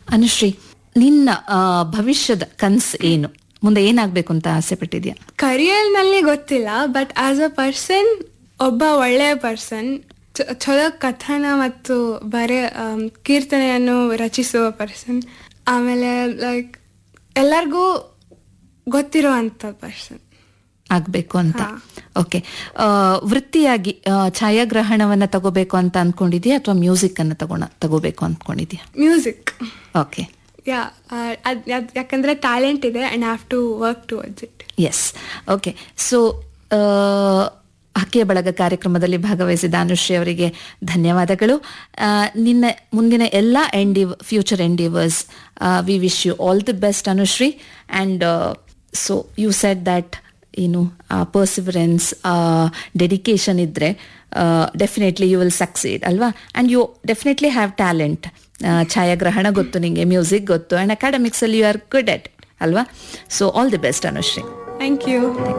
ಅನುಶ್ರೀ ನಿನ್ನ ಆ, ಭವಿಷ್ಯದ ಕನ್ಸ್ ಏನು ಮುಂದೆ ಏನಾಗ್ಬೇಕು ಅಂತ ಆಸೆ ಪಟ್ಟಿದ್ಯಾ ಕರಿಯರ್ನಲ್ಲಿ ಗೊತ್ತಿಲ್ಲ ಬಟ್ ಆಸ್ ಅ ಪರ್ಸನ್ ಒಬ್ಬ ಒಳ್ಳೆಯ ಪರ್ಸನ್ ಚಲೋ ಕಥನ ಮತ್ತು ಬರೆ ಆಮ್, ಕೀರ್ತನೆಯನ್ನು ರಚಿಸುವ ಪರ್ಸನ್ ಆಮೇಲೆ ಲೈಕ್ ಎಲ್ಲರಿಗೂ ಗೊತ್ತಿರುವಂಥ ಪರ್ಸನ್ ಆಗ್ಬೇಕು ಅಂತ ಓಕೆ ವೃತ್ತಿಯಾಗಿ ಆ, ಛಾಯಾಗ್ರಹಣವನ್ನ ತಗೋಬೇಕು ಅಂತ ಅನ್ಕೊಂಡಿದ್ಯಾ ಅಥವಾ ಮ್ಯೂಸಿಕ್ ಅನ್ನ ತಗೋಣ ತಗೋಬೇಕು ಅನ್ಕೊಂಡಿದ್ಯಾ ಮ್ಯೂಸಿಕ್ ಓಕೆ ಯಾ ಅದ್ ಯಾಕಂದ್ರೆ ಟ್ಯಾಲೆಂಟ್ ಇದೆ and have to work towards it yes okay so ಹಕ್ಕಿಯ ಬಳಗ ಕಾರ್ಯಕ್ರಮದಲ್ಲಿ ಭಾಗವಹಿಸಿದ ಅನುಶ್ರೀ ಅವರಿಗೆ ಧನ್ಯವಾದಗಳು ಆ, ನಿನ್ನ ಮುಂದಿನ ಎಲ್ಲ endeavour future endeavours we wish you all the best Anushree and so you set that ಏನು ಪರ್ಸಿವರೆನ್ಸ್ ಡೆಡಿಕೇಶನ್ ಇದ್ದರೆ ಡೆಫಿನೆಟ್ಲಿ ಯು ವಿಲ್ ಸಕ್ಸೀಡ್ ಅಲ್ವಾ and you definitely have talent ಛಾಯಾಗ್ರಹಣ ಗೊತ್ತು ನಿಮಗೆ ಮ್ಯೂಸಿಕ್ ಗೊತ್ತು ಆ್ಯಂಡ್ ಅಕಾಡೆಮಿಕ್ಸಲ್ಲಿ ಯು ಆರ್ ಗುಡ್ ಎಟ್ ಅಲ್ವಾ so all the best Anushree thank you